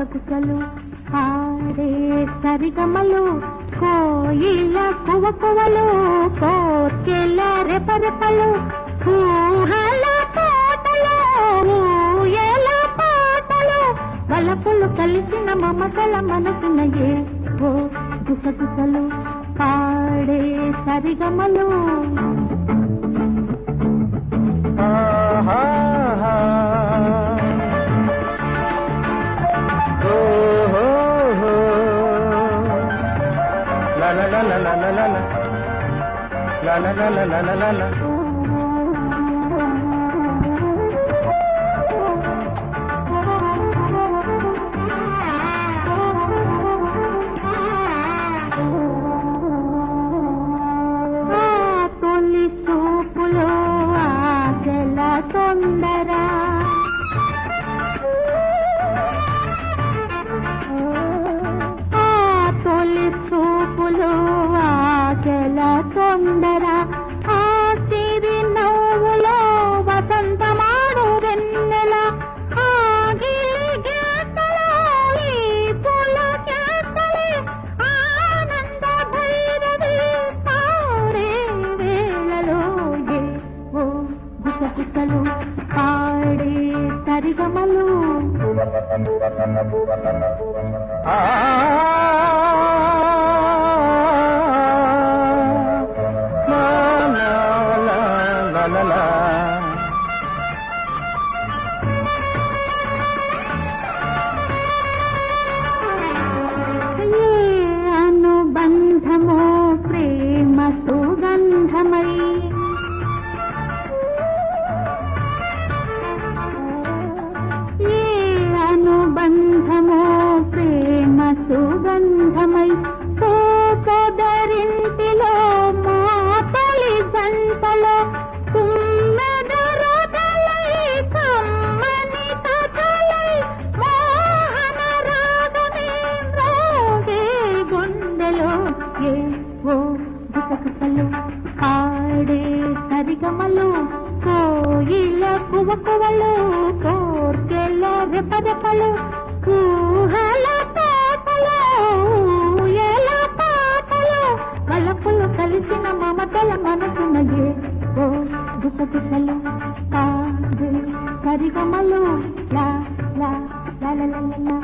గుసగుసలు ఆడే సరిగమలు కోయిల కువ కువలు కోర్కెల రెపరెపలు ఊహల పాటలు ఊయల పాటలు వలపులు కలిసిన మమతల మనసున ఏ ఓ గుసగుసలు పాడే సరిగమలు ఆహాహా. ఓహోహో. లలలలలలలల. లలలలలలలల. ఆ తొలి చూపులో ఆశల తొందర ఆ తొలి చూపులో ఆశల తొందర ఆ సిరి నవ్వులో వసంతమాడు వెన్నెల ఆ గిలి గీతలో ఈ పూల కేతలే ఆనంద భైరవి పాడే వేళలో ఏ ఓ గుసగుసలు పాడే సరిగమలు ఆ లా లా లా లా లా లా. ఏ అనుబంధమో ప్రేమ సుగంధమై ఏ అనుబంధమో ప్రేమ సుగంధమై సోదరింటిలో మా తొలి జంటలో తుమ్మెదరొదలై కమ్మని కథలై మోహన రాగమే మ్రోగే గుండెలో ఏ ఓ గుసగుసలు ఆడే సరిగమలు కోయిల కువ కువలు కోర్కెల రెపరెపలు ఊహల పాటలు ఊయల పాటలు వలపులు కలిసిన మమతల మనసున ఏ ఓ గుసగుసలు ఆడే సరిగమలు లా లా లా లా లా లా